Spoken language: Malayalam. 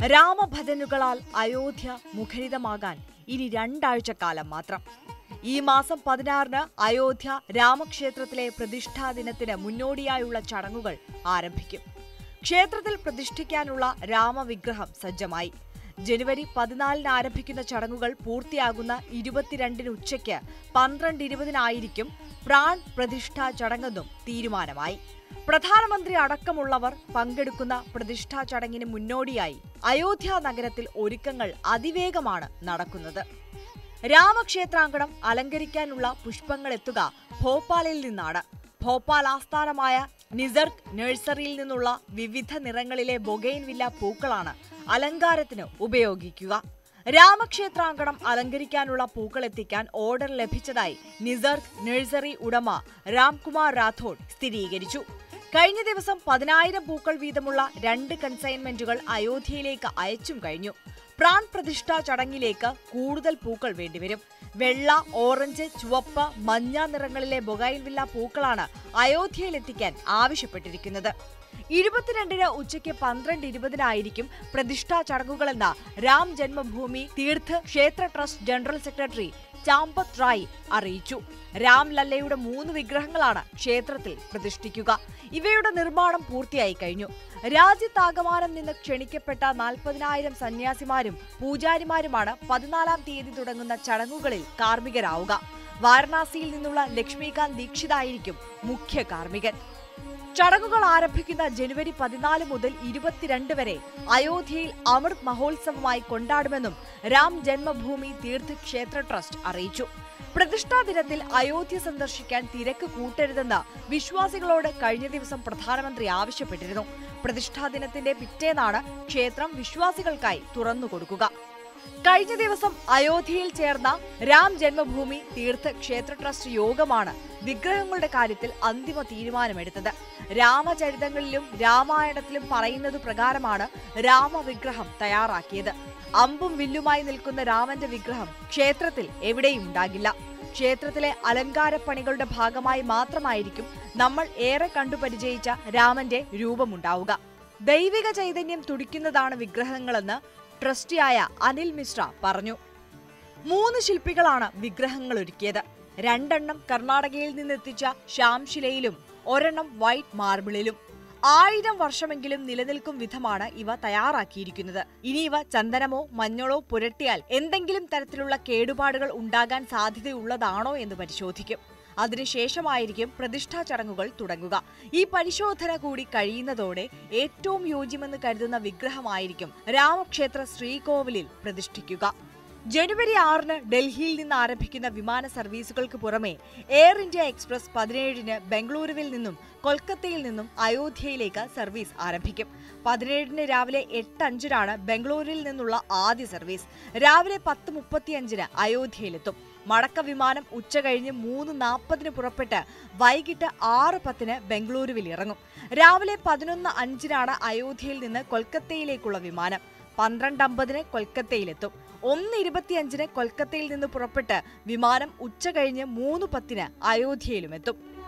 രാമഭജനുകളാൽ അയോധ്യ മുഖരിതമാകാൻ ഇനി രണ്ടാഴ്ചക്കാലം മാത്രം ഈ മാസം പതിനാറിന് അയോധ്യ രാമക്ഷേത്രത്തിലെ പ്രതിഷ്ഠാ ദിനത്തിന് മുന്നോടിയായുള്ള ചടങ്ങുകൾ ആരംഭിക്കും ക്ഷേത്രത്തിൽ പ്രതിഷ്ഠിക്കാനുള്ള രാമവിഗ്രഹം സജ്ജമായി ജനുവരി പതിനാലിന് ആരംഭിക്കുന്ന ചടങ്ങുകൾ പൂർത്തിയാകുന്ന ഇരുപത്തിരണ്ടിന് ഉച്ചയ്ക്ക് പന്ത്രണ്ട് ഇരുപതിനായിരിക്കും പ്രാൺ പ്രതിഷ്ഠാ ചടങ്ങെന്നും തീരുമാനമായി പ്രധാനമന്ത്രി അടക്കമുള്ളവർ പങ്കെടുക്കുന്ന പ്രതിഷ്ഠാ ചടങ്ങിന് മുന്നോടിയായി അയോധ്യ നഗരത്തിൽ ഒരുക്കങ്ങൾ അതിവേഗമാണ് നടക്കുന്നത് രാമക്ഷേത്രാങ്കണം അലങ്കരിക്കാനുള്ള പുഷ്പങ്ങൾ എത്തുക ഭോപ്പാലിൽ നിന്നാണ് ഭോപ്പാൽ ആസ്ഥാനമായ നിസർഗ് നഴ്സറിയിൽ നിന്നുള്ള വിവിധ നിറങ്ങളിലെ ബൊഗൈൻവില്ല പൂക്കളാണ് അലങ്കാരത്തിന് ഉപയോഗിക്കുക രാമക്ഷേത്രാങ്കണം അലങ്കരിക്കാനുള്ള പൂക്കൾ എത്തിക്കാൻ ഓർഡർ ലഭിച്ചതായി നിസർഗ് നഴ്സറി ഉടമ രാംകുമാർ രാഥോഡ് സ്ഥിരീകരിച്ചു കഴിഞ്ഞ ദിവസം പതിനായിരം പൂക്കൾ വീതമുള്ള രണ്ട് കൺസൈൻമെന്റുകൾ അയോധ്യയിലേക്ക് അയച്ചും കഴിഞ്ഞു പ്രാൺ പ്രതിഷ്ഠാ ചടങ്ങിലേക്ക് കൂടുതൽ പൂക്കൾ വേണ്ടിവരും വെള്ള ഓറഞ്ച് ചുവപ്പ് മഞ്ഞ നിറങ്ങളിലെ ബൊഗൈൻവില്ല പൂക്കളാണ് അയോധ്യയിലെത്തിക്കാൻ ആവശ്യപ്പെട്ടിരിക്കുന്നത് ഇരുപത്തിരണ്ടിന് ഉച്ചയ്ക്ക് പന്ത്രണ്ട് ഇരുപതിനായിരിക്കും പ്രതിഷ്ഠാ ചടങ്ങുകളെന്ന Ram Janmabhoomi Teerth Kshetra trust general secretary Champat Rai അറിയിച്ചു രാം ലല്ലയുടെ മൂന്ന് വിഗ്രഹങ്ങളാണ് ക്ഷേത്രത്തിൽ പ്രതിഷ്ഠിക്കുക ഇവയുടെ നിർമ്മാണം പൂർത്തിയായി കഴിഞ്ഞു രാജ്യത്താകമാനം നിന്ന് ക്ഷണിക്കപ്പെട്ട നാൽപ്പതിനായിരം സന്യാസിമാരും പൂജാരിമാരുമാണ് പതിനാലാം തീയതി തുടങ്ങുന്ന ചടങ്ങുകളിൽ കാർമ്മികരാവുക വാരണാസിയിൽ നിന്നുള്ള ലക്ഷ്മികാന്ത് ദീക്ഷിതായിരിക്കും മുഖ്യ കാർമ്മികൻ ചടങ്ങുകൾ ആരംഭിക്കുന്ന ജനുവരി പതിനാല് മുതൽ ഇരുപത്തിരണ്ട് വരെ അയോധ്യയിൽ അമൃത് മഹോത്സവമായി കൊണ്ടാടുമെന്നും രാം ജന്മഭൂമി തീർത്ഥ ക്ഷേത്ര ട്രസ്റ്റ് അറിയിച്ചു പ്രതിഷ്ഠാ ദിനത്തിൽ അയോധ്യ സന്ദർശിക്കാൻ തിരക്ക് കൂട്ടരുതെന്ന് വിശ്വാസികളോട് കഴിഞ്ഞ ദിവസം പ്രധാനമന്ത്രി ആവശ്യപ്പെട്ടിരുന്നു പ്രതിഷ്ഠാ ദിനത്തിന്റെ പിറ്റേന്നാണ് ക്ഷേത്രം വിശ്വാസികൾക്കായി തുറന്നുകൊടുക്കുക കഴിഞ്ഞ ദിവസം അയോധ്യയിൽ ചേർന്ന രാം ജന്മഭൂമി തീർത്ഥ ക്ഷേത്ര ട്രസ്റ്റ് യോഗമാണ് വിഗ്രഹങ്ങളുടെ കാര്യത്തിൽ അന്തിമ തീരുമാനമെടുത്തത് രാമചരിതങ്ങളിലും രാമായണത്തിലും പറയുന്നത് പ്രകാരമാണ് രാമവിഗ്രഹം തയ്യാറാക്കിയത് അമ്പും വില്ലുമായി നിൽക്കുന്ന രാമന്റെ വിഗ്രഹം ക്ഷേത്രത്തിൽ എവിടെയും ഉണ്ടാകില്ല ക്ഷേത്രത്തിലെ അലങ്കാരപ്പണികളുടെ ഭാഗമായി മാത്രമായിരിക്കും നമ്മൾ ഏറെ കണ്ടുപരിചയിച്ച രാമന്റെ രൂപമുണ്ടാവുക ദൈവിക ചൈതന്യം തുടിക്കുന്നതാണ് വിഗ്രഹങ്ങളെന്ന് ട്രസ്റ്റിയായ അനിൽ മിശ്ര പറഞ്ഞു മൂന്ന് ശില്പികളാണ് വിഗ്രഹങ്ങൾ ഒരുക്കിയത് രണ്ടെണ്ണം കർണാടകയിൽ നിന്നെത്തിച്ച ശ്യാംശിലയിലും ഒരെണ്ണം വൈറ്റ് മാർബിളിലും ആയിരം വർഷമെങ്കിലും നിലനിൽക്കും വിധമാണ് ഇവ തയ്യാറാക്കിയിരിക്കുന്നത് ഇനി ഇവ ചന്ദനമോ മഞ്ഞളോ പുരട്ടിയാൽ എന്തെങ്കിലും തരത്തിലുള്ള കേടുപാടുകൾ ഉണ്ടാകാൻ സാധ്യതയുള്ളതാണോ എന്ന് പരിശോധിക്കും അതിനുശേഷമായിരിക്കും പ്രതിഷ്ഠാ ചടങ്ങുകൾ തുടങ്ങുക ഈ പരിശോധന കൂടി കഴിയുന്നതോടെ ഏറ്റവും യോജ്യമെന്ന് കരുതുന്ന വിഗ്രഹമായിരിക്കും രാമക്ഷേത്ര ശ്രീകോവിലിൽ പ്രതിഷ്ഠിക്കുക ജനുവരി ആറിന് ഡൽഹിയിൽ നിന്ന് ആരംഭിക്കുന്ന വിമാന സർവീസുകൾക്ക് പുറമെ എയർ ഇന്ത്യ എക്സ്പ്രസ് പതിനേഴിന് ബംഗളൂരുവിൽ നിന്നും കൊൽക്കത്തയിൽ നിന്നും അയോധ്യയിലേക്ക് സർവീസ് ആരംഭിക്കും പതിനേഴിന് രാവിലെ എട്ട് അഞ്ചിനാണ് ബംഗളൂരുവിൽ നിന്നുള്ള ആദ്യ സർവീസ് രാവിലെ പത്ത് മുപ്പത്തിയഞ്ചിന് അയോധ്യയിലെത്തും മടക്ക വിമാനം ഉച്ച കഴിഞ്ഞ് മൂന്ന് നാൽപ്പതിന് പുറപ്പെട്ട് വൈകിട്ട് ആറ് പത്തിന് ബംഗളൂരുവിൽ ഇറങ്ങും രാവിലെ പതിനൊന്ന് അഞ്ചിനാണ് അയോധ്യയിൽ നിന്ന് കൊൽക്കത്തയിലേക്കുള്ള വിമാനം പന്ത്രണ്ട് അമ്പതിന് കൊൽക്കത്തയിലെത്തും ഒന്ന് ഇരുപത്തിയഞ്ചിന് കൊൽക്കത്തയിൽ നിന്ന് പുറപ്പെട്ട് വിമാനം ഉച്ച കഴിഞ്ഞ് മൂന്ന് പത്തിന് അയോധ്യയിലുമെത്തും